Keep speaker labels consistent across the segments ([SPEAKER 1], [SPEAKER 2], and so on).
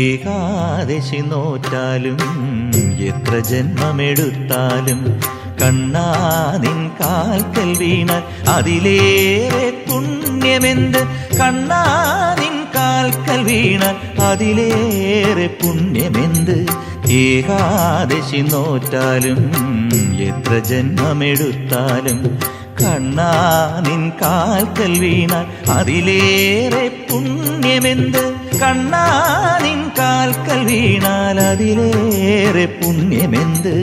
[SPEAKER 1] ഏകാദശി നോറ്റാലും എത്ര ജന്മമെടുത്താലും കണ്ണാ നിൻ കാൽക്കൽ വീണാൽ അതിലേറെ പുണ്യമെന്ത് കണ്ണാ നിൻ കാൽക്കൽ വീണാൽ അതിലേറെ പുണ്യമെന്ത് ഏകാദശി നോറ്റാലും എത്ര ജന്മമെടുത്താലും കണ്ണാ നിൻ കാൽക്കൽ വീണാൽ അതിലേറെ പുണ്യമെന്ത് കണ്ണാ നിൻ കാൽക്കൽ വീണാൽ അതിലേറെ പുണ്യമെന്ത്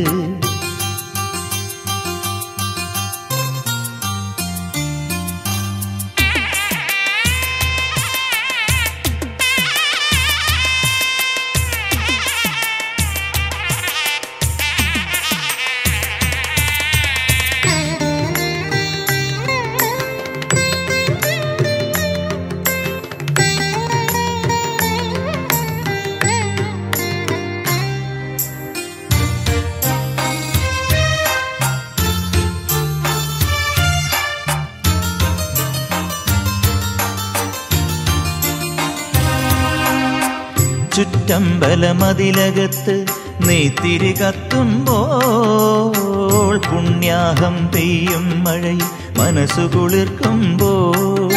[SPEAKER 1] ചുറ്റമ്പലമതിലകത്ത് നെയ്ത്തിരി കത്തുമ്പോൾ പുണ്യാഹം പെയ്യും മഴയിൽ മനസ്സു കുളിർക്കുമ്പോൾ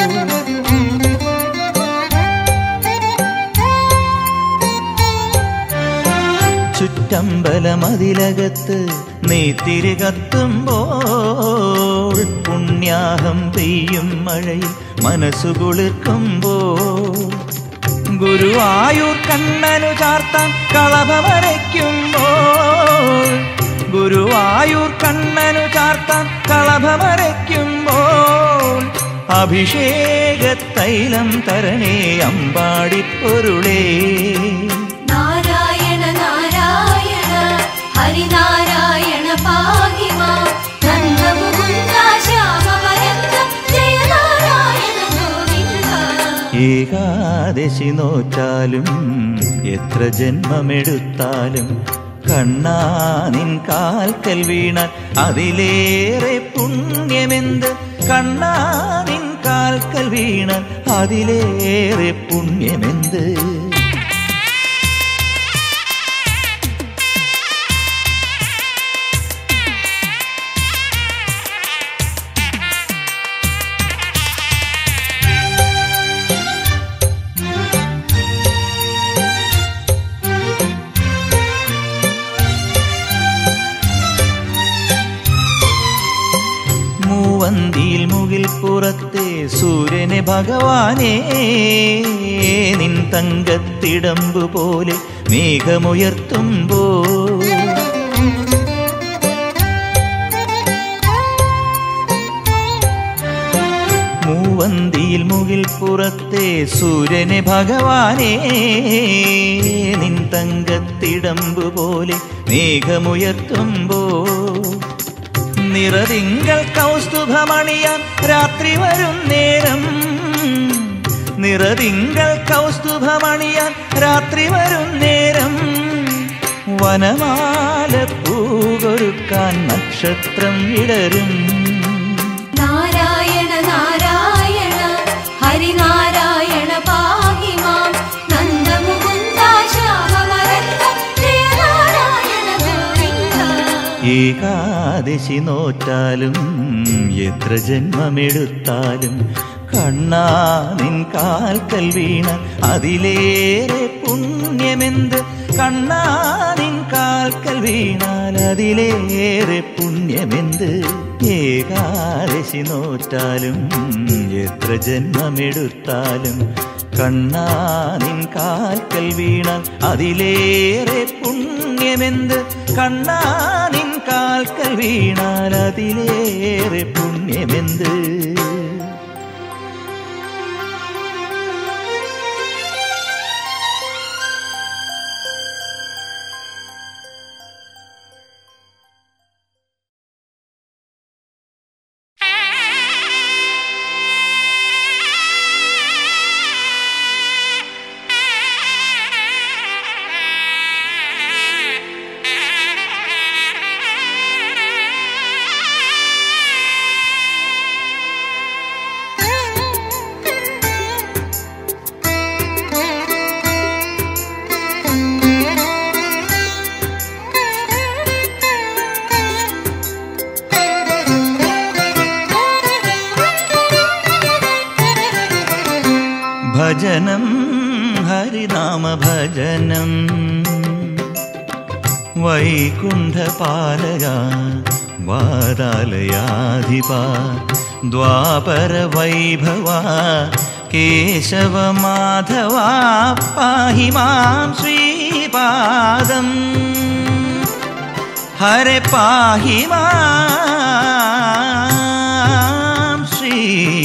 [SPEAKER 1] ചുറ്റമ്പലമതിലകത്ത് നെയ്ത്തിരി കത്തുമ്പോൾ പുണ്യാഹം പെയ്യും മഴയിൽ മനസ്സു കുളിർക്കുമ്പോൾ ഗുരുവായൂർ കണ്ണനു ചാർത്താൻ കളഭമരയ്ക്കുമ്പോൾ ഗുരുവായൂർ കണ്ണനു ചാർത്താൻ കളഭമരയ്ക്കുമ്പോൾ അഭിഷേകത്തൈലം തരണേ അമ്പാടിപ്പൊരുളേ
[SPEAKER 2] നാരായണ നാരായണ ഹരിനാരായണ പാഹി മാം നന്ദമുകുന്ദ ശ്യാമവരന്ദ ജയ നാരായണ ഗോവിന്ദ
[SPEAKER 1] ഏകാദശി നോറ്റാലും എത്ര ജന്മമെടുത്താലും കണ്ണാ നിൻ കാൽക്കൽ വീണാൽ അതിലേറെ പുണ്യമെന്ത് കണ്ണാ നിൻ കാൽക്കൽ വീണാൽ അതിലേറെ പുണ്യമെന്ത് മൂവന്തിയിൽ മുകിൽ പുറത്തെ സൂര്യനെ ഭഗവാനേ നിൻ തങ്കത്തിടമ്പു പോലെ മേഘമുയർത്തുമ്പോ മൂവന്തിയിൽ മുകിൽ പുറത്തെ സൂര്യനെ ഭഗവാനേ നിൻ തങ്കത്തിടമ്പു പോലെ മേഘമുയർത്തുമ്പോ നിറതിങ്കൾ കൗസ്തുഭമണിയാൻ രാത്രി വരും നേരം നിറതിങ്കൾ കൗസ്തുഭമണിയാൻ രാത്രി വരും നേരം വനമാല പൂകൊരുക്കാൻ നക്ഷത്രം വിടരും
[SPEAKER 2] നാരായണ നാരായണ ഹരിനാരായണ പാഹി മാം നന്ദമുകുന്ദ ശ്യാമവരന്ദ ജയ നാരായണ ഗോവിന്ദ
[SPEAKER 1] ഏകാദശി നോറ്റാലും എത്ര ജന്മമെടുത്താലും കണ്ണാ നിൻ കാൽക്കൽ വീണ അതിലേറെ പുണ്യമെന്ത് കണ്ണാ നിൻ കാൽക്കൽ വീണാൽ അതിലേറെ പുണ്യമെന്ത് ഏകാദശി നോറ്റാലും എത്ര ജന്മമെടുത്താലും കണ്ണാ നിൻ കാൽക്കൽ വീണാൽ അതിലേറെ പുണ്യമെന്ത് കണ്ണാ നിൻ കാൽക്കൽ വീണാൽ അതിലേറെ പുണ്യമെന്ത്
[SPEAKER 3] ആ
[SPEAKER 1] ഭജനം ഹരിനാമ ഭജനം വൈകുണ്ഠപാലക വാരാലയാധിപ ദ്വാപര വൈഭവ കേശവ മാധവ പാഹി മാം ശ്രീപാദം ഹരെ പാഹി മാം ശ്രീ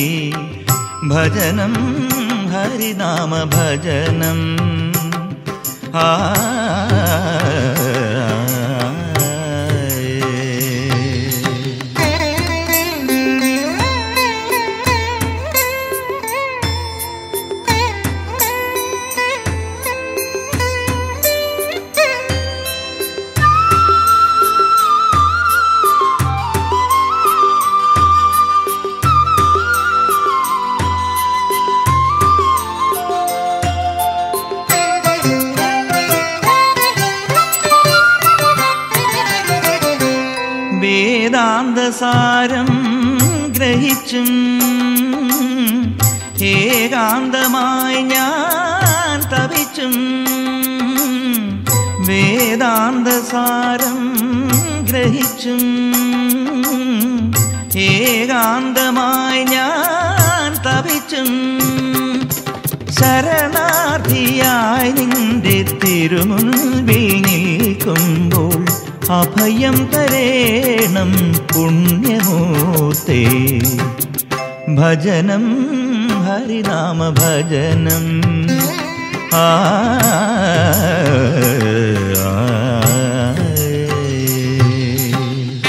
[SPEAKER 1] ഭജനം ഹരിനാമ ഭജനം ആ വേദാന്തസാരം ഗ്രഹിച്ചും ഏകാന്തമായി ഞാൻ തപിച്ചും വേദാന്തസാരം ഗ്രഹിച്ചും ഏകാന്തമായി ഞാൻ തപിച്ചും ശരണാർത്ഥിയായി നിന്റെ തിരുമുൻപിൽ നിൽക്കുമ്പോൾ അഭയം തരേണം പുണ്യമൂർത്തേ ഭജനം ഹരിനാമ ഭജനം ആ ആ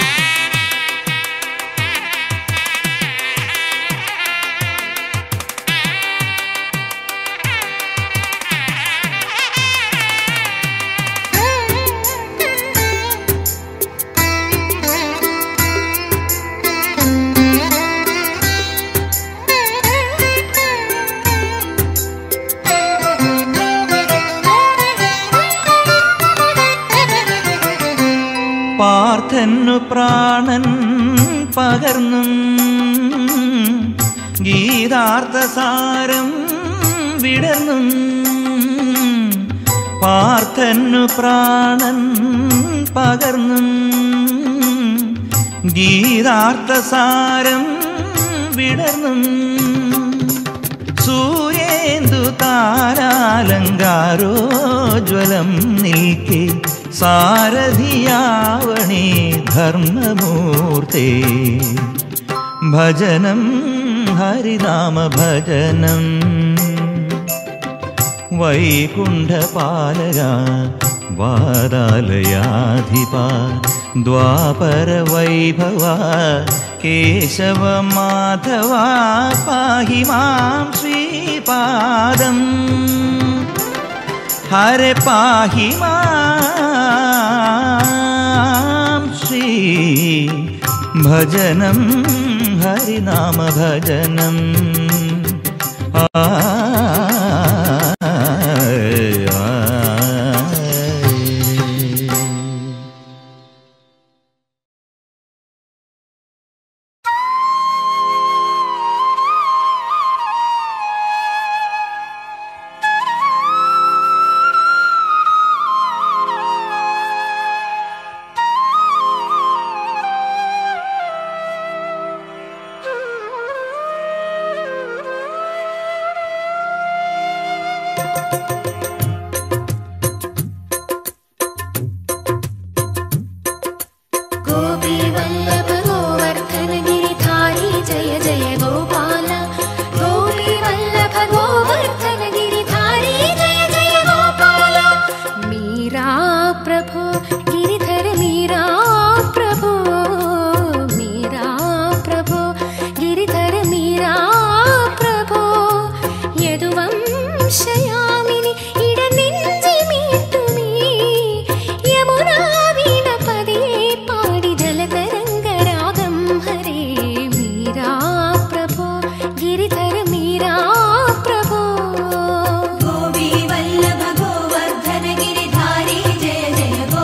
[SPEAKER 1] പാർത്ഥനു പ്രാണൻ പകർന്നും ഗീതാർത്ഥസാരം വിടർന്നും പാർത്ഥനു പ്രാണൻ പകർന്നും ഗീതാർത്ഥസാരം വിടർന്നും സൂര്യേന്ദു താരാലങ്കാരോജ്വലം നിൽക്കെ സാരഥിയാവണേ ധർമ്മമൂർത്തേ ഭജനം ഹരിനാമ ഭജനം വൈകുണ്ഠപാലക വാരാലയാധിപ ദ്വാപര വൈഭവ കേശവ മാധവ പാഹി മാം ശ്രീപാദം ഹരെ പാഹി മാം ശ്രീ ഭജനം ഹരിനാമ ഭജനം ആ
[SPEAKER 2] गोपीवल्लभ गोवर्धन गिरिधारी जय जय गोपाल गोपीवल्लभ गोवर्धन गिरिधारी जय जय गोपाल मीरा प्रभो गिरिधर मीरा प्रभो मीरा प्रभो गिरिधर मीरा प्रभो यदुवंशयामिनि इडनेञ्जि मीटुमी യമുനാ വീണപതിയെ പാടി ജലതരംഗരാഗം ഹരേ മീരാ പ്രഭോ ഗിരിധര മീരാ പ്രഭോ
[SPEAKER 3] गोपी वल्लभ गोवर्धन गिरिधारी जय जय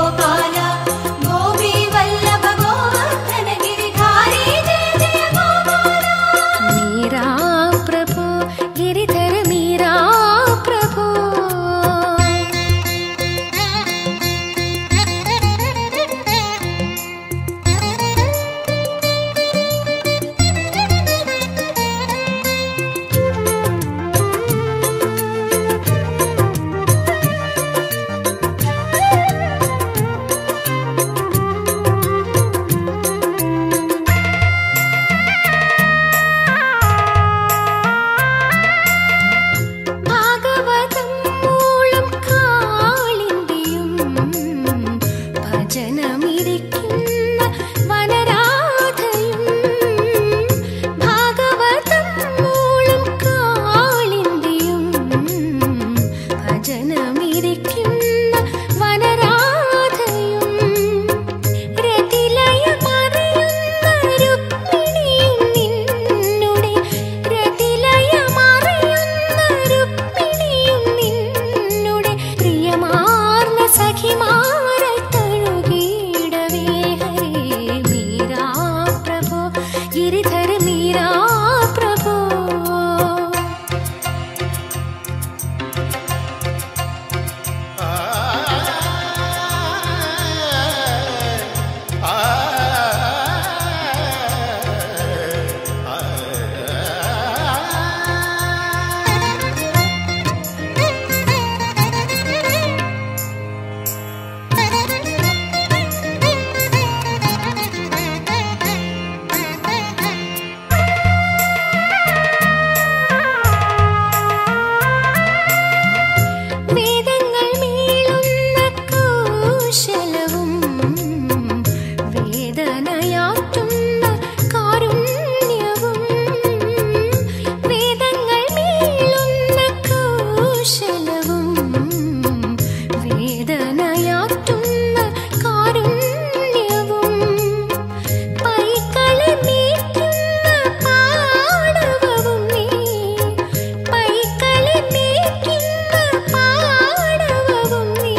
[SPEAKER 2] പീഡനയാറ്റുന്ന കാരുണ്യവും പൈക്കളെ മേയ്ക്കുന്ന പാടവവും നീ പൈക്കളെ മേയ്ക്കുന്ന പാടവവും നീ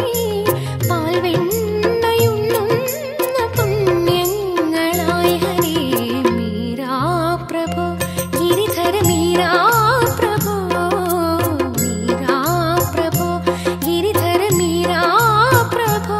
[SPEAKER 2] പാൽവെണ്ണയുണ്ണുന്ന പുണ്യങ്ങളായ ഹരേ മീരാ പ്രഭോ ഗിരിധര മീരാ പ്രഭോ മീരാ പ്രഭോ ഗിരിധര മീരാ പ്രഭോ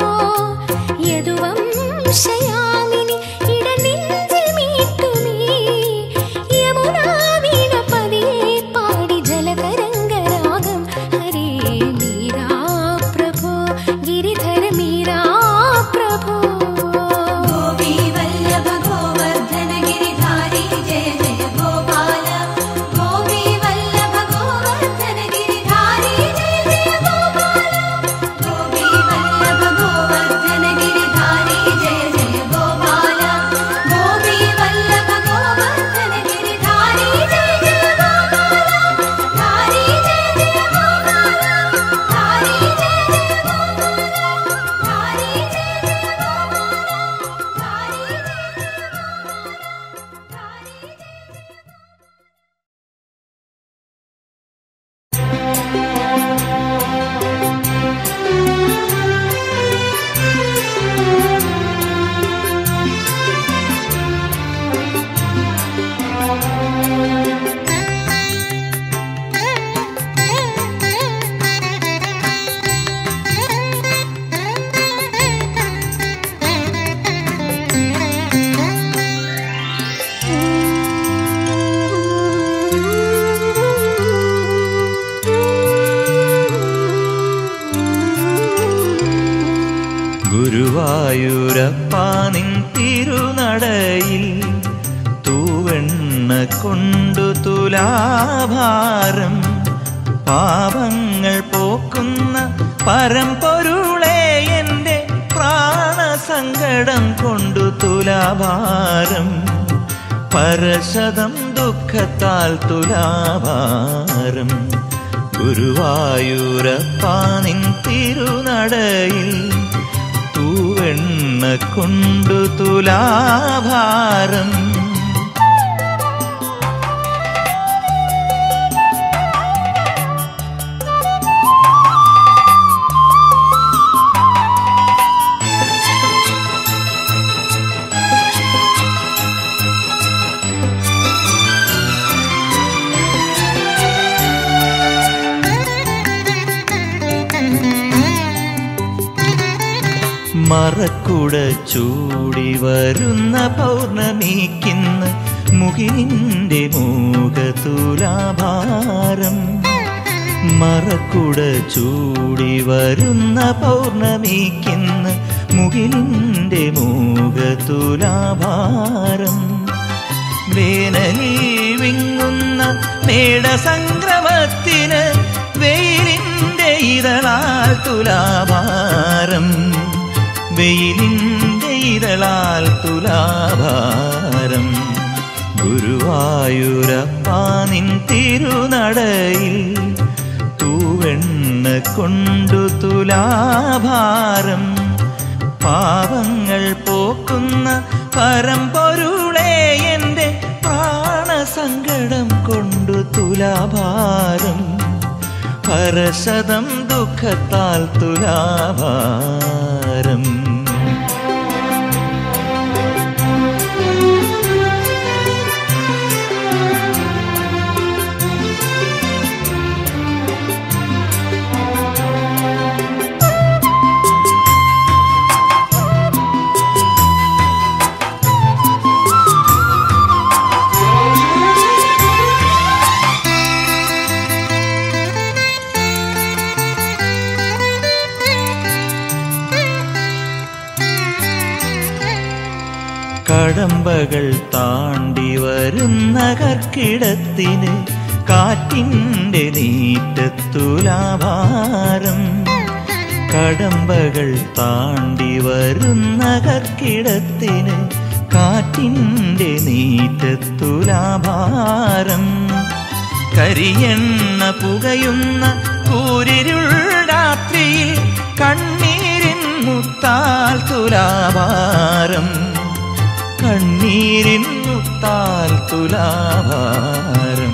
[SPEAKER 2] യദുവംശയാമിനി ഇടനെഞ്ചിൽ മീട്ടുമീ യമുനാ വീണ പതിയെ പാടി ജലതരംഗരാഗം ഹരേ മീരാ പ്രഭോ ഗിരിധര മീരാ പ്രഭോ
[SPEAKER 3] ഗോപീ വല്ലഭ ഗോവർദ്ധന ഗിരിധാരി ജയ ജയ ഗോപാല ഗോപീ വല്ലഭ ഗോവർദ്ധന ഗിരിധാരി ജയ ജയ ഗോപാല ഗോപീ വല്ലഭ ഗോവർദ്ധന ഗിരിധാരി ജയ ജയ ഗോപാല ഗോപീ വല്ലഭ ഗോവർദ്ധന ഗിരിധാരി ജയ ജയ ഗോപാല ധാരി ജയ ജയ ഗോപാല ധാരി ജയ ജയ ഗോപാല ധാരി ജയ ജയ
[SPEAKER 1] ഗുരുവായൂരപ്പ നിൻ തിരുനടയിൽ തൂവെണ്ണ കൊണ്ടു തുലാഭാരം പാപങ്ങൾ പോക്കുന്ന പരമ്പൊരുളെ എൻ്റെ പ്രാണസങ്കടം കൊണ്ടു തുലാഭാരം പരശതം ദുഃഖത്താൽ തുലാഭാരം ഗുരുവായൂരപ്പ നിൻ തിരുനടയിൽ തൂവെണ്ണ കൊണ്ടു തുലാഭാരം മറക്കുട ചൂടി വരുന്ന പൗർണമിക്കിന്ന് മുകിലിൻ്റെ മൂകതുലാഭാരം മറക്കുട ചൂടി വരുന്ന പൗർണമിക്കിന്ന് മുകിലിൻ്റെ മൂകതുലാഭാരം വേനലിൽ വിങ്ങുന്ന മേടസംക്രമത്തിന് വെയിലിൻ്റെ ഇതളാൽ തുലാഭാരം വെയിലിൻ്റെ ഇതളാൽ തുലാഭാരം ഗുരുവായൂരപ്പ നിൻ തിരുനടയിൽ തൂവെണ്ണ കൊണ്ടു തുലാഭാരം പാവങ്ങൾ പോക്കുന്ന പരമ്പൊരുളെ എൻ്റെ പ്രാണസങ്കടം കൊണ്ടു തുലാഭാരം പരശതം ദുഃഖത്താൽ തുലാഭാരം കടമ്പകൾ താണ്ടി വരുന്ന കർക്കിടത്തിന് കാറ്റിൻ്റെ നീറ്റത്തുലാഭാരം കടമ്പകൾ താണ്ടി വരുന്ന കർക്കിടത്തിന് കാറ്റിൻ്റെ നീറ്റത്തുലാഭാരം കരിയെണ്ണ പുകയുന്ന കൂരിരുൾ രാത്രിയിൽ കണ്ണീർ മുത്താൽ തുലാഭാരം കണ്ണീരിൻ മുത്താൽ തുലാഭാരം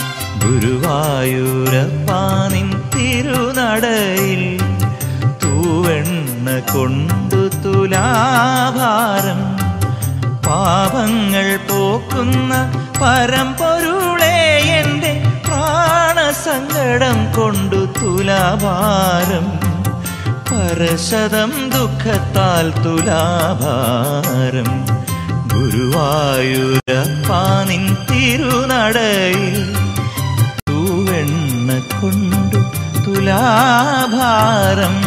[SPEAKER 1] ഗുരുവായൂരപ്പാനിൻ തിരുനടയിൽ തൂവെണ്ണ കൊണ്ടു തുലാഭാരം പാപങ്ങൾ പോക്കുന്ന പരമ്പൊരുളെ എൻ്റെ പ്രാണസങ്കടം കൊണ്ടു തുലാഭാരം പരശതം ദുഃഖത്താൽ തുലാഭാരം ഗുരുവായൂരപ്പാനിൻ തിരുനടയിൽ തൂവെണ്ണ കൊണ്ടു തുലാഭാരം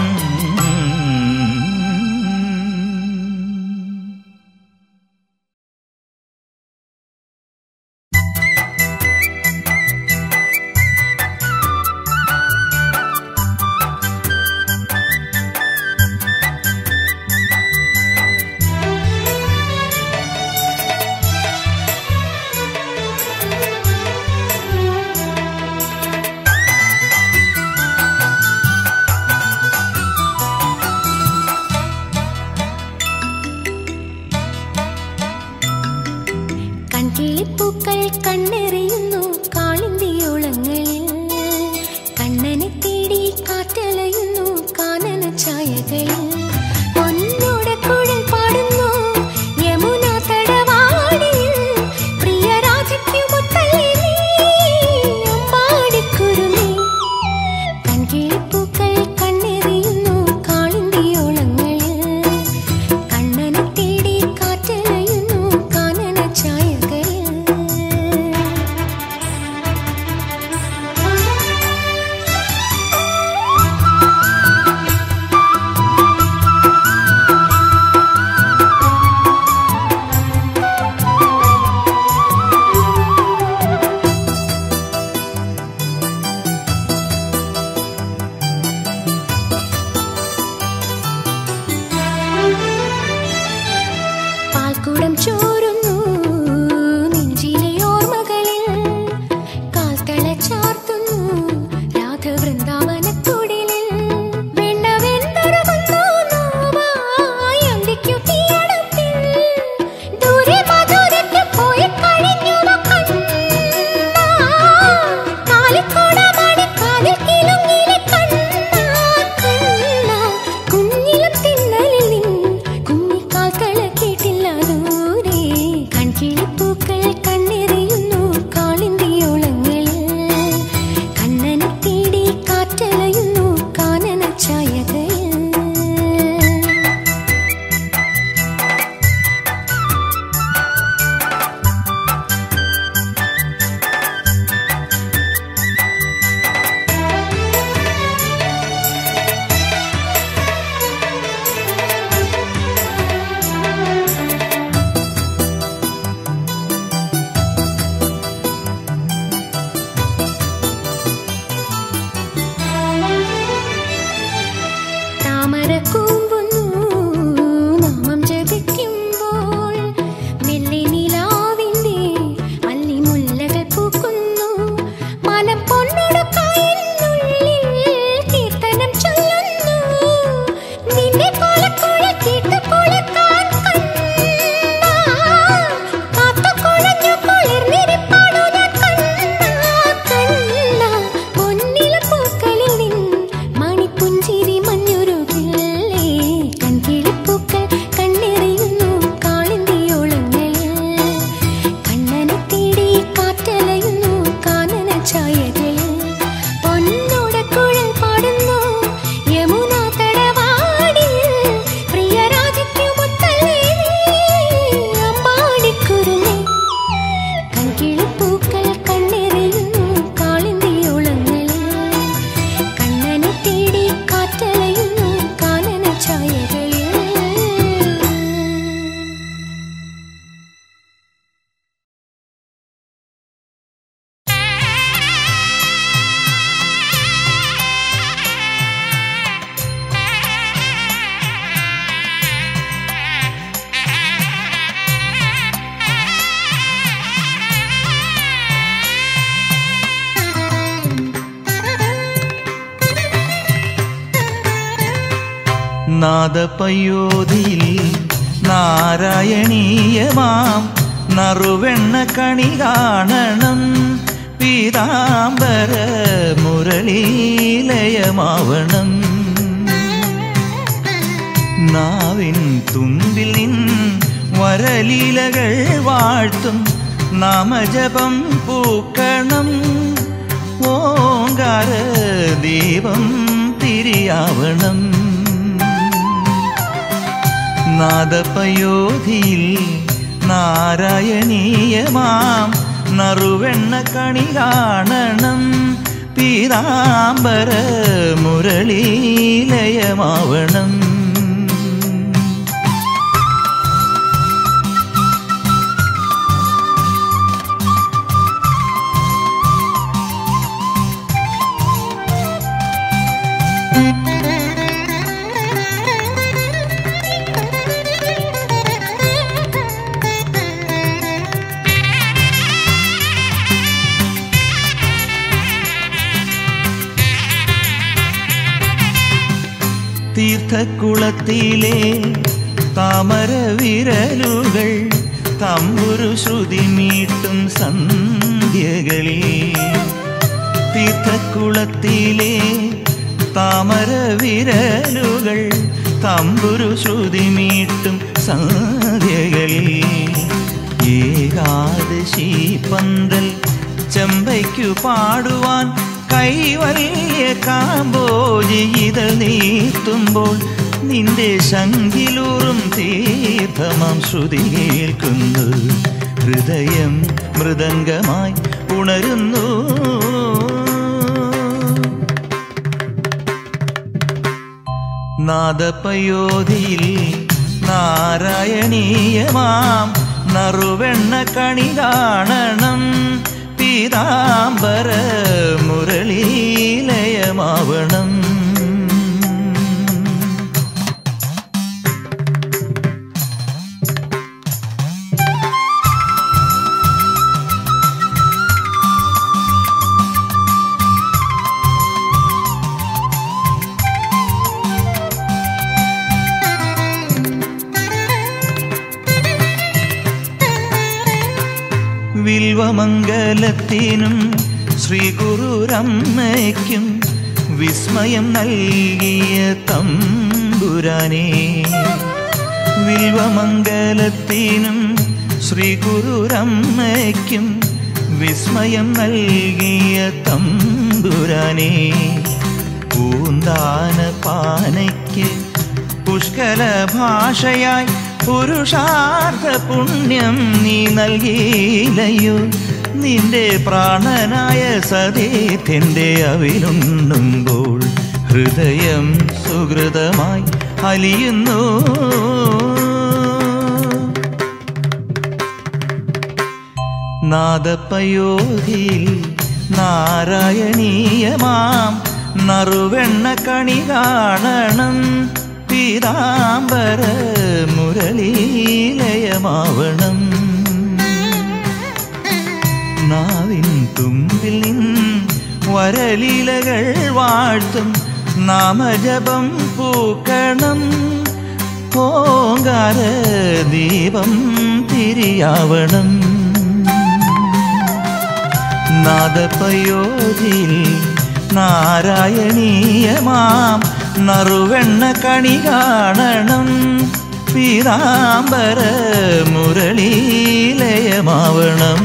[SPEAKER 2] കൺകിളിപ്പൂക്കൾ കണ്ണെറിയുന്നു കാളിന്തിയോളങ്ങളിൽ കണ്ണനെ തേടി കാറ്റലയുന്നു കാനന ഛായകളിൽ പൊന്നോടെ കുഴൽ പാടുന്നു യമുന തടവാടിയിൽ പ്രിയരാജയ്ക്കു മുത്തല്ലേ നീ അമ്പാടിക്കുരുമേ കൺകിളിപ്പൂക്കൾ കണ്ണെറിയുന്നു കാളിന്തിയോളങ്ങളിൽ കണ്ണനെ തേടി കാറ്റലയുന്നു കാനന ഛായകളിൽ പാൽക്കുടം ചോരുന്നു നെഞ്ചിലെ ഓർമ്മകളിൽ കാൽത്തള ചാർത്തുന്നു രാധവൃന്ദാവനക്കുടിലിൽ വെണ്ണവെന്തരകുന്നു നോവായി അന്തിക്കു തീയടത്തിൽ ദൂരെ മധുരയ്ക്ക് പോയി കഴിഞ്ഞുവ കണ്ണാ. കാലിക്കോടമണി കാതിൽ കിലുങ്ങിലെ കണ്ണാ, കണ്ണാ. കുഞ്ഞിലും തിന്നലിൽ നിൻ കുഞ്ഞിക്കാൽ തള കേട്ടില്ല ദൂരെ കൺകിളിപ്പൂക്കൾ കണ്ണെറിയുന്നു കാളിന്തിയോളങ്ങളിൽ കണ്ണനെ തേടി കാറ്റലയുന്നു കാനന ഛായകളിൽ താമര കൂമ്പുന്നു നാമം ജപിക്കുമ്പോൾ മെല്ലെ നിലാവിന്റെ അല്ലിമുല്ലകൾ പൂക്കുന്നു മനം പൊന്നൊടുക്കായെന്നുള്ളിൽ കീർത്തനം ചൊല്ലുന്നു നിന്റെ കോലക്കുഴ കേട്ട് കുളിക്കാൻ കണ്ണാ കാത്തുകുഴഞ്ഞു കുളിർന്നിരിപ്പാടു ഞാൻ കണ്ണാ കണ്ണാ പൊന്നില പൂക്കളിൽ നിൻ മണിപ്പുഞ്ചിരി മഞ്ഞുരുകില്ലേ
[SPEAKER 1] നാദപയോധിയിൽ നാരായണീയമാം നറുവെണ്ണ കണി കാണണം പീതാംബര മുരളീലയമാവണം നാവിൻ തുമ്പിൽ നിൻ വരലീലകൾ വാഴ്ത്തും നാമജപം പൂക്കണം ഓങ്കാര ദീപം തിരിയാവണം നാദപയോധിയിൽ നാരായണീയമാം നറുവെണ്ണ കണി കാണണം പീതാംബര മുരളീലയമാവണം തീർത്ഥക്കുളത്തിലെ താമര വിരലുകൾ തമ്പുരു ശ്രുതി മീട്ടും സന്ധ്യകളിൽ തീർത്ഥക്കുളത്തിലെ താമര വിരലുകൾ തമ്പുരു ശ്രുതി മീട്ടും സന്ധ്യകളിൽ ഏകാദശി പന്തൽ ചെമ്പയ്ക്കു പാടുവാൻ കൈവല്യ കാമ്പോജി ഇതൾ നീട്ടുമ്പോൾ നിന്റെ ശങ്കിലൂറും തീർത്ഥമാം ശ്രുതി കേൾക്കുന്നു ഹൃദയം മൃദംഗമായി ഉണരുന്നു നാദപയോധിയിൽ നാരായണീയമാം നറുവെണ്ണ കണി കാണണം പീതാംബര മുരളീലയമാവണം വിൽവമംഗലത്തിനും ശ്രീ ഗുരുരമ്മയ്ക്കും വിസ്മയം നൽകിയ തമ്പുരാനേ വിൽവമംഗലത്തിനും ശ്രീ ഗുരുരമ്മയ്ക്കും വിസ്മയം നൽകിയ തമ്പുരാനേ പൂന്താന പാനയ്ക്ക് പുഷ്കല ഭാഷയായി പുരുഷാർത്ഥ പുണ്യം നീ നൽകിയില്ലയോ നിന്റെ പ്രാണനായ സതീത്യന്റെ അവിലുണ്ണുമ്പോൾ ഹൃദയം സുഹൃതമായി അലിയുന്നു നാദപ്പയോധിയിൽ നാരായണീയമാം നറുവെണ്ണ കണി കാണണം പീതാംബര മുരളീലയമാവണം നാവിൻ തുമ്പിൽ നിൻ വരലീലകൾ വാഴ്ത്തും നാമജപം പൂക്കണം ഓങ്കാര ദീപം തിരിയാവണം നാദപയോധിൽ നാരായണീയമാം നറുവെണ്ണ കണി കാണണം പീതാംബര മുരളീലയമാവണം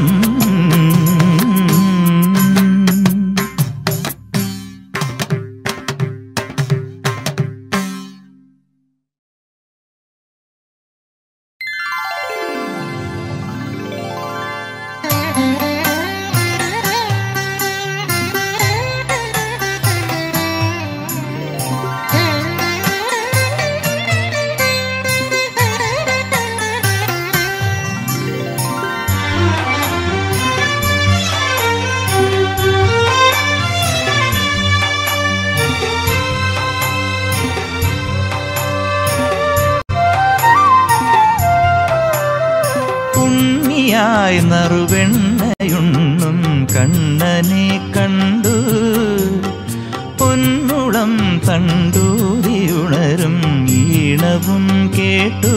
[SPEAKER 1] പുണ്യായി നറുവെണ്ണയുണ്ണും കണ്ണനെ കണ്ടു പൊന്നുളം തണ്ടൂതിയുണരും ഈ ഈണവും കേട്ടു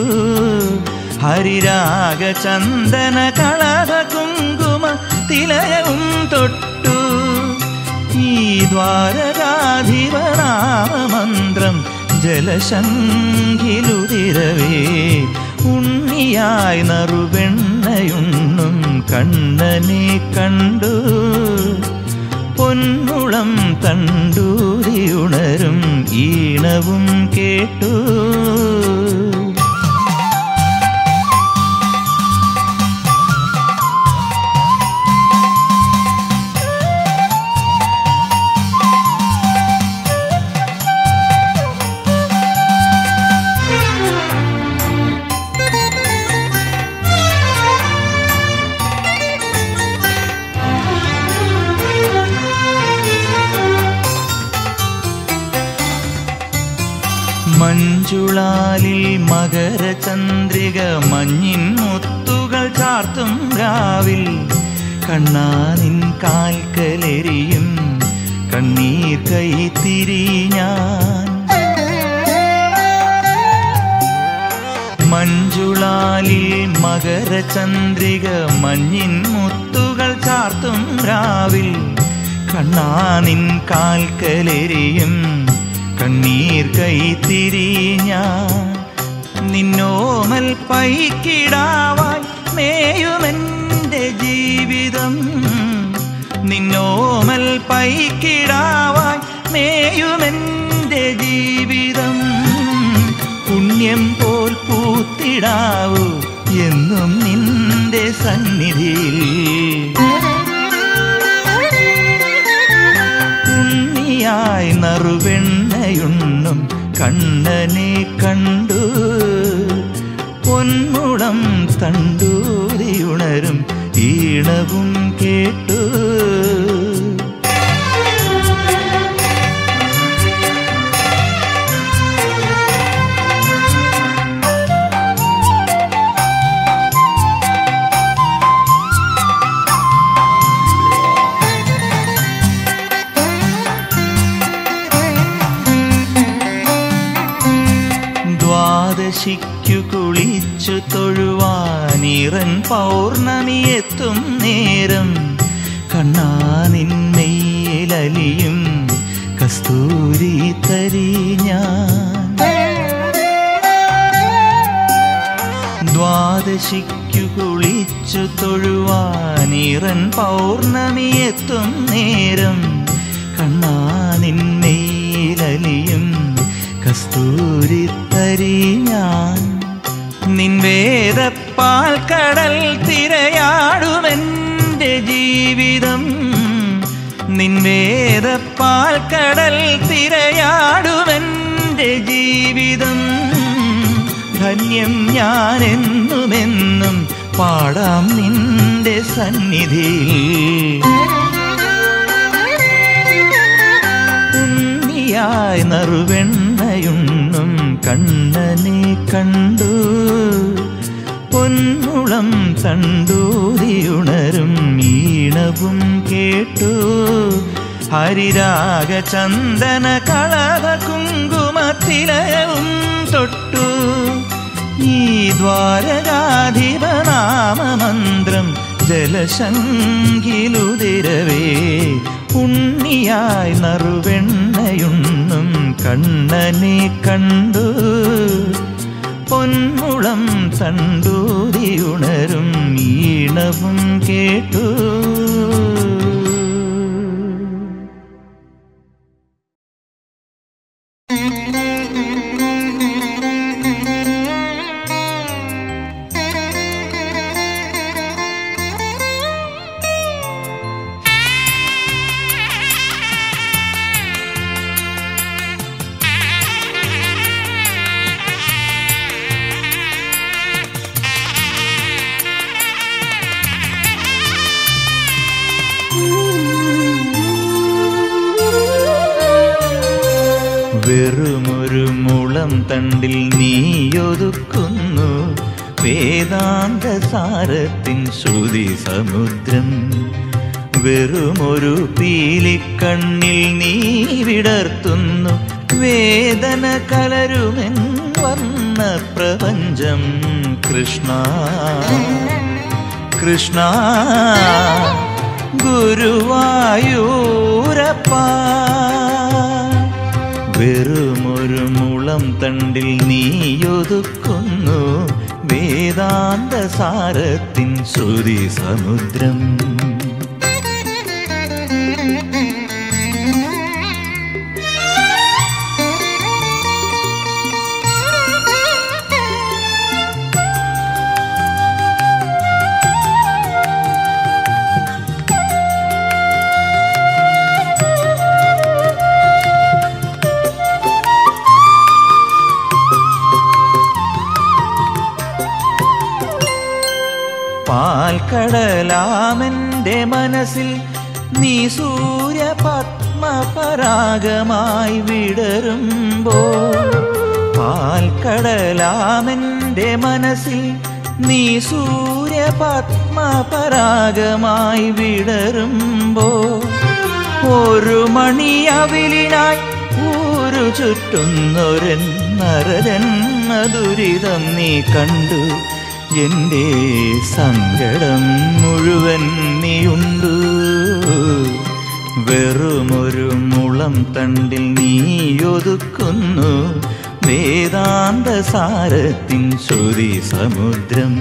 [SPEAKER 1] ഹരിരാഗ ചന്ദന കളഭ കുങ്കുമ തിലയവും തൊട്ടു ഈ ദ്വാരകാധിപനാമമന്ത്രം ജലശങ്കിലുതിരവേ ഉണ്ണിയായി നറുവെണ്ണയുണ്ണും കണ്ണനെ കണ്ടു പൊന്നുളം തണ്ടൂരിയുണരും ഈണവും കേട്ടു മഞ്ജുളാലിൽ മകരചന്ദ്രിക മഞ്ഞിൻ മുത്തുകൾ ചാർത്തും രാവിൽ കണ്ണാനിൻ കാൽക്കലെരിയും കണ്ണീർ കൈ തിരി ഞാൻ മഞ്ജുളാലിൽ മകരചന്ദ്രിക മഞ്ഞിൻ മുത്തുകൾ ചാർത്തും രാവിൽ കണ്ണാനിൻ കാൽക്കലെരിയും കണ്ണീർ കൈ തിരി ഞാൻ നിന്നോമൽ പൈക്കിടാവായി മേയുമെൻ്റെ ജീവിതം നിന്നോമൽ പൈക്കിടാവായി മേയുമെൻ്റെ ജീവിതം പുണ്യം പോൽ പൂത്തിടാവൂ എന്നും നിന്റെ സന്നിധിയിൽ ഉണ്ണിയായി നറുവെണ്ണയുണ്ണും കണ്ണനെ കണ്ടു പൊന്മുളം തണ്ടൂരിയുണരും ഈണവും കേട്ടു ദ്വാദശിക്കു കുളിച്ചു തൊഴുവാനിറൻ പൗർണമി എത്തും നേരം കണ്ണാനിന്മയിലലിയും കസ്തൂരി തരി ഞാൻ ദ്വാദശിക്കു കുളിച്ചു തൊഴുവാനിറൻ പൗർണമി എത്തും നേരം കണ്ണാനിന്മയിലലിയും കസ്തൂരി തരി ഞാൻ നിൻ വേദപ്പാൽ കടൽ തിരയാടുമെൻ്റെ ജീവിതം നിൻ വേദപ്പാൽ കടൽ തിരയാടുമെൻ്റെ ജീവിതം ധന്യം ഞാൻ എന്നുമെന്നും പാടാം നിന്റെ സന്നിധിയിൽ ഉണ്ണിയായി നറുവെണ്ണയുണ്ണും കണ്ണനെ കണ്ടു പൊന്മുളം തണ്ടൂരിയുണരും ഈണവും കേട്ടു ഹരിരാഗ ചന്ദന കളവ കുങ്കുമത്തിലയവും തൊട്ടു ഈ ദ്വാരകാധിപനാമമന്ത്രം ജലശങ്കിലുതിരവേ ഉണ്ണിയായി നറുവെണ്ണയുണ്ണും കണ്ണനെ കണ്ടു പൊന്മുളം തണ്ടൂരിയുണരും ഈണവും കേട്ടു വെറുമൊരു മുളം തണ്ടിൽ നീയൊതുക്കുന്നു വേദാന്ത സാരത്തിൻ ശ്രുതി സമുദ്രം വെറുമൊരു പീലിക്കണ്ണിൽ നീ വിടർത്തുന്നു വേദന കലരുമെൻ വർണ്ണ പ്രപഞ്ചം കൃഷ്ണ കൃഷ്ണ ഗുരുവായൂരപ്പ വെറുമൊരു മുളം തണ്ടിൽ നീയൊതുക്കുന്നു വേദാന്ത സാരത്തിൻ ശ്രുതി സമുദ്രം പാൽക്കടലാമെൻ്റെ മനസ്സിൽ നീ സൂര്യ പത്മപരാഗമായി വിടരുമ്പോൾ പാൽക്കടലാമെൻ്റെ മനസ്സിൽ നീ സൂര്യ പത്മപരാഗമായി വിടരുമ്പോൾ ഒരു മണിയവിലിനായി ഊരു ചുറ്റുന്നൊരൻ നരജന്മ ദുരിതം നീ കണ്ടു എൻ്റെ സങ്കടം മുഴുവൻ നീയുണ്ടു വെറുമൊരു മുളം തണ്ടിൽ നീയൊതുക്കുന്നു വേദാന്ത സാരത്തിൻ ശ്രുതി സമുദ്രം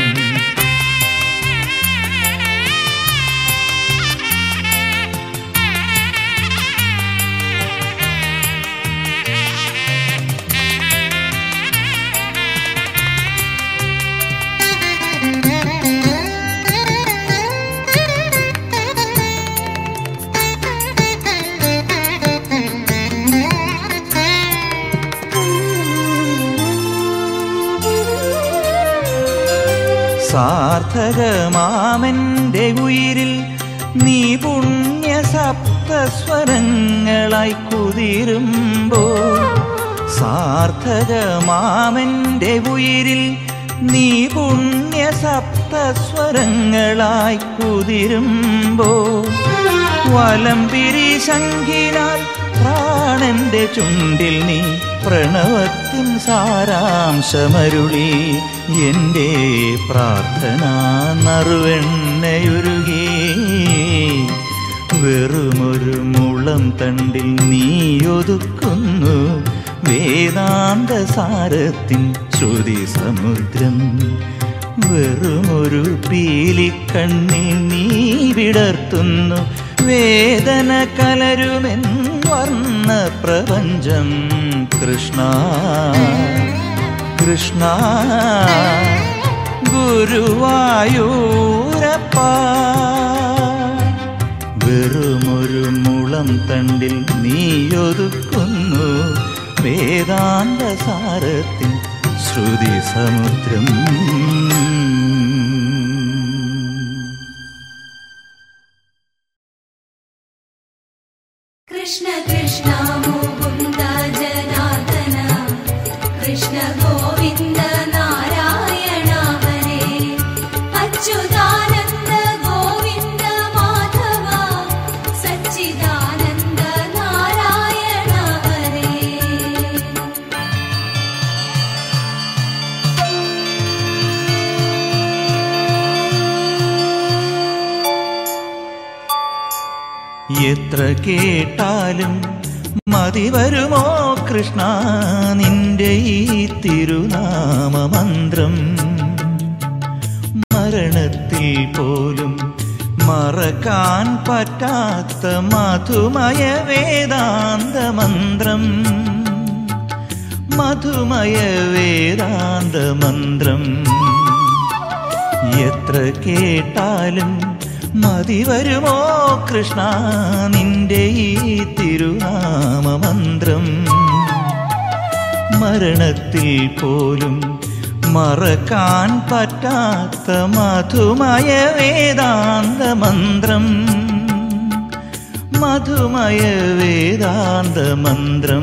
[SPEAKER 1] സാർത്ഥകമാമെൻ്റെ ഉയിരിൽ നീ പുണ്യ സപ്തസ്വരങ്ങളായി കുതിരുമ്പോൾ സാർത്ഥകമാമെൻ്റെ ഉയിരിൽ നീ പുണ്യ സപ്തസ്വരങ്ങളായി കുതിരുമ്പോൾ വലം പിരി ശങ്കിനാൽ പ്രാണന്റെ ചുണ്ടിൽ നീ പ്രണവത്തിൻ സാരാംശമരുളി എൻ്റെ പ്രാർത്ഥന നറുവെണ്ണയുരുകി വെറുമൊരു മുളം തണ്ടിൽ നീയൊതുക്കുന്നു വേദാന്ത സാരത്തിൻ ശ്രുതി സമുദ്രം വെറുമൊരു പീലിക്കണ്ണിൽ നീ വിടർത്തുന്നു വേദന കലരുമെൻ വർണ്ണ പ്രപഞ്ചം കൃഷ്ണ കൃഷ്ണ ഗുരുവായൂരപ്പ വെറുമൊരു മുളം തണ്ടിൽ നീയൊതുക്കുന്നു വേദാന്ത സാരത്തിൻ ശ്രുതി സമുദ്രം
[SPEAKER 3] കൃഷ്ണ കൃഷ്ണ മുകുന്ദ ജനാർദ്ദന കൃഷ്ണ ഗോവിന്ദ നാരായണ ഹരേ അച്യുതാനന്ദ ഗോവിന്ദ മാധവ സച്ചിദാനന്ദ നാരായണ ഹരേ
[SPEAKER 1] എത്ര കേട്ടാലും മതി വരുമോ കൃഷ്ണ നിന്റെ ഈ തിരുനാമമന്ത്രം മരണത്തിൽ പോലും മറക്കാൻ പറ്റാത്ത മധുമയ വേദാന്ത മന്ത്രം മധുമയ വേദാന്ത മന്ത്രം എത്ര കേട്ടാലും മതി വരുമോ കൃഷ്ണ നിന്റെ ഈ തിരുനാമമന്ത്രം മരണത്തിൽ പോലും മറക്കാൻ പറ്റാത്ത മധുമയ വേദാന്ത മന്ത്രം മധുമയ വേദാന്ത മന്ത്രം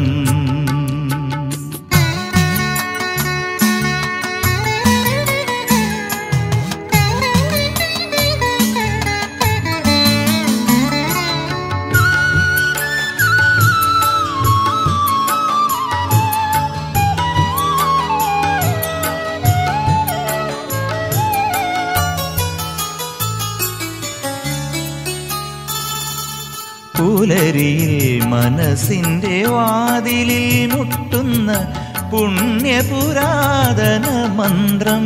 [SPEAKER 1] പുലരിയിൽ മനസ്സിന്റെ വാതിലിൽ മുട്ടുന്ന പുണ്യപുരാതന മന്ത്രം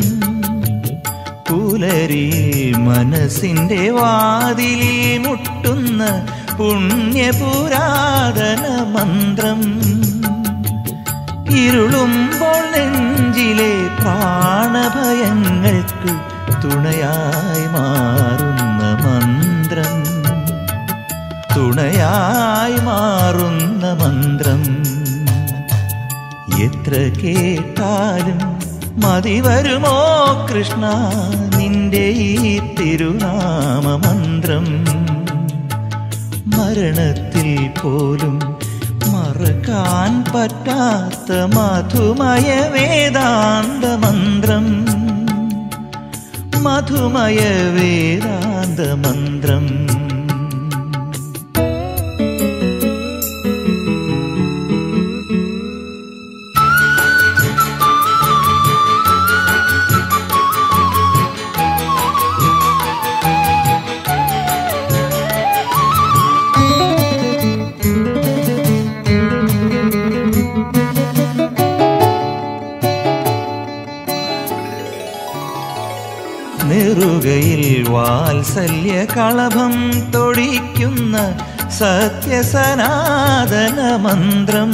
[SPEAKER 1] പുലരിയിൽ മനസ്സിന്റെ വാതിലിൽ മുട്ടുന്ന പുണ്യപുരാതന മന്ത്രം ഇരുളുമ്പോൾ നെഞ്ചിലെ പ്രാണഭയങ്ങൾക്ക് തുണയായി മാറുന്ന മന്ത്രം തുണയായി മാറുന്ന മന്ത്രം എത്ര കേട്ടാലും മതി വരുമോ കൃഷ്ണ നിന്റെ ഈ തിരുനാമ മന്ത്രം മരണത്തിൽ പോലും മറക്കാൻ പറ്റാത്ത മധുമയ വേദാന്ത മന്ത്രം മധുമയ വേദാന്ത മന്ത്രം നെറുകയിൽ വാത്സല്യ കളഭം തൊടിക്കുന്ന സത്യസനാതന മന്ത്രം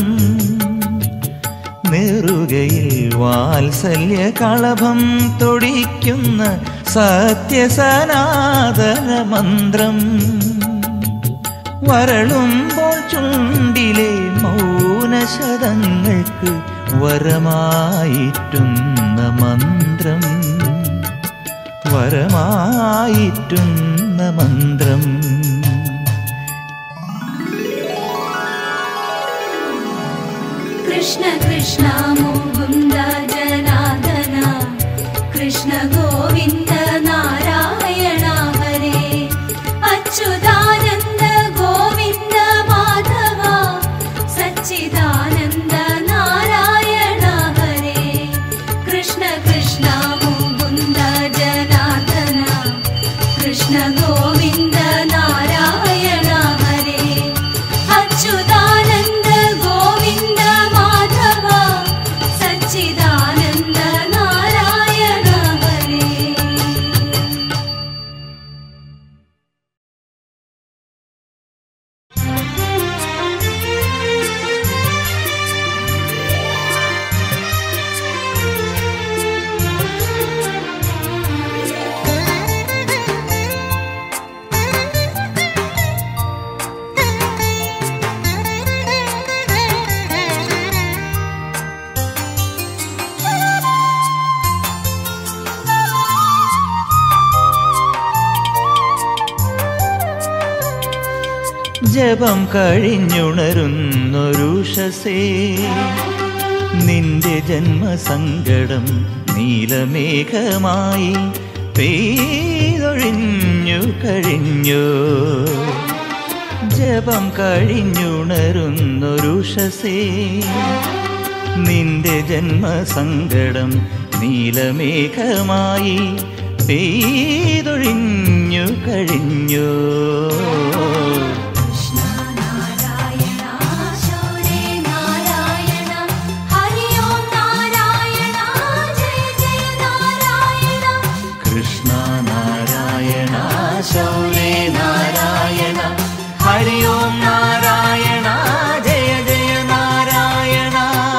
[SPEAKER 1] നെറുകയിൽ വാത്സല്യ കളഭം തൊടിക്കുന്ന സത്യസനാതന മന്ത്രം വരളുമ്പോൾ ചുണ്ടിലെ മൗനശതങ്ങൾക്ക് വരമായിട്ടുന്ന മന്ത്രം വരമായിട്ടുന്ന മന്ത്രം
[SPEAKER 3] കൃഷ്ണ കൃഷ്ണ മുകുന്ദ ജനാർദ്ദന കൃഷ്ണ ഗോവിന്ദ നാരായണ ഹരേ അച്യുതാനന്ദ ഗോവിന്ദ മാധവ സച്ചിദാനന്ദ നാരായണ ഹരേ കൃഷ്ണ കൃഷ്ണ മുകുന്ദ ജനാർദ്ദന കൃഷ്ണ ഗോവിന്ദ നാരായണ ഹരേ അച്യുതാനന്ദ ഗോവിന്ദ മാധവ സച്ചിദാനന്ദ നാരായണ ഹരേ
[SPEAKER 1] ജപം കഴിഞ്ഞുണരുന്നൊരുഷസേ നിന്റെ ജന്മസങ്കടം നീലമേഘമായി പെയ്തൊഴിഞ്ഞു കഴിഞ്ഞു ജപം കഴിഞ്ഞുണരുന്നൊരുഷസേ നിന്റെ ജന്മസങ്കടം നീലമേഘമായി പെയ്തൊഴിഞ്ഞു കഴിഞ്ഞു
[SPEAKER 3] കൃഷ്ണ നാരായണ ശൗരേ നാരായണ ഹരി ഓം നാരായണ ജയ ജയ നാരായണ
[SPEAKER 1] കൃഷ്ണ നാരായണ ശൗരേ നാരായണ ഹരി ഓം നാരായണ ജയ ജയ നാരായണ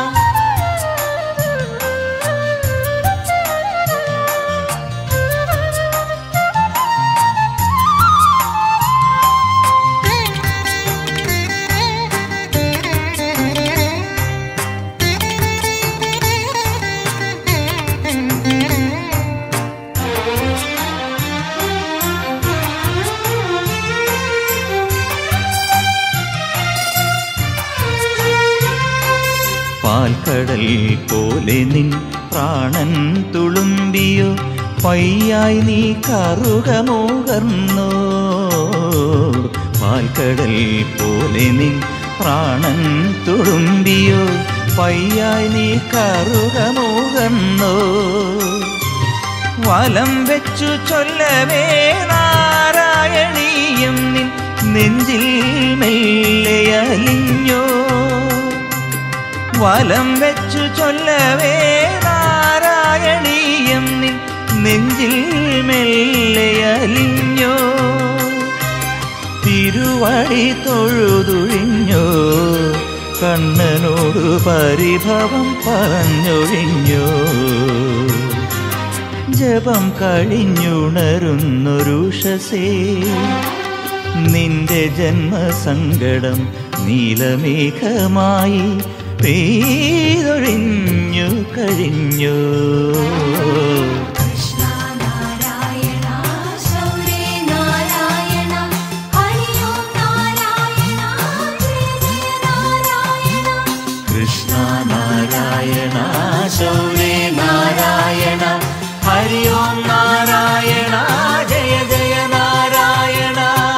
[SPEAKER 1] പാൽക്കടൽ പോലെ നിൻ പ്രാണൻ തുളുമ്പിയോ പയ്യായി നീ കറുകമോകർന്നോ പാൽക്കടൽ പോലെ നിൻ പ്രാണൻ തുളുമ്പിയോ പയ്യായി നീ കറുകമോകർന്നോ വലം വെച്ചു ചൊല്ലവേ നാരായണീയം നിൻ നെഞ്ചിൽ മെല്ലയലിഞ്ഞോ വലം വെച്ചു ചൊല്ലവേ നാരായണീയം നിൻ നെഞ്ചിൽ മെല്ലയലിഞ്ഞോ തിരുവടി തൊഴുതുഴിഞ്ഞോ കണ്ണനോട് പരിഭവം പറഞ്ഞൊഴിഞ്ഞോ ജപം കഴിഞ്ഞുണരുന്നൊരുഷസേ നിന്റെ ജന്മസങ്കടം നീലമേഘമായി പെയ്തൊഴിഞ്ഞു കഴിഞ്ഞു
[SPEAKER 3] കൃഷ്ണ നാരായണ ശൗരേ നാരായണ ഹരി ഓം നാരായണ ജയ ജയ നാരായണ
[SPEAKER 1] കൃഷ്ണ നാരായണ ശൗരേ നാരായണ ഹരി ഓം നാരായണ ജയ ജയ നാരായണ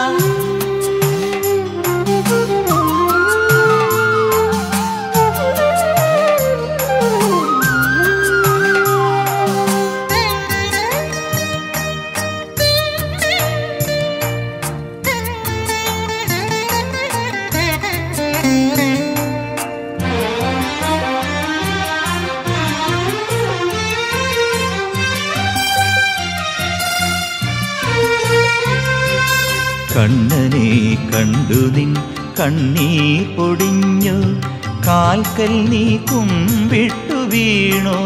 [SPEAKER 1] കണ്ണനെ കണ്ടു നിൻ കണ്ണീർ പൊടിഞ്ഞു കാൽക്കൽ നീ കുമ്പിട്ടു വീണോ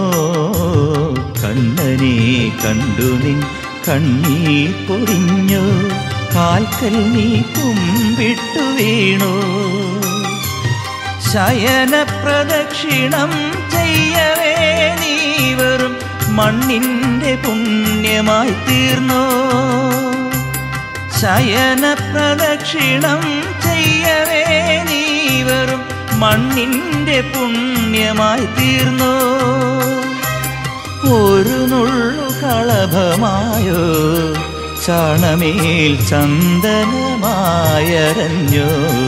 [SPEAKER 1] കണ്ണനെ കണ്ടു നിൻ കണ്ണീർ പൊടിഞ്ഞു കാൽക്കൽ നീ കുമ്പിട്ടു വീണോ ശയന പ്രദക്ഷിണം ചെയ്യവേ നീ വെറും മണ്ണിൻ്റെ പുണ്യമായി തീർന്നോ ശയന പ്രദക്ഷിണം ചെയ്യവേ നീ വെറും മണ്ണിൻ്റെ പുണ്യമായി തീർന്നോ ഒരു നുള്ളു കളഭമായോ ചാണമേൽ ചന്ദനമായരഞ്ഞോ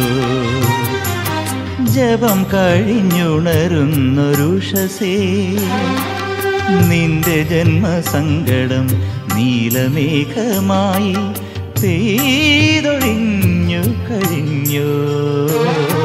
[SPEAKER 1] ജപം കഴിഞ്ഞുണരുന്നൊരുഷസേ നിന്റെ ജന്മസങ്കടം നീലമേഘമായി പെയ്തൊഴിഞ്ഞു കഴിഞ്ഞു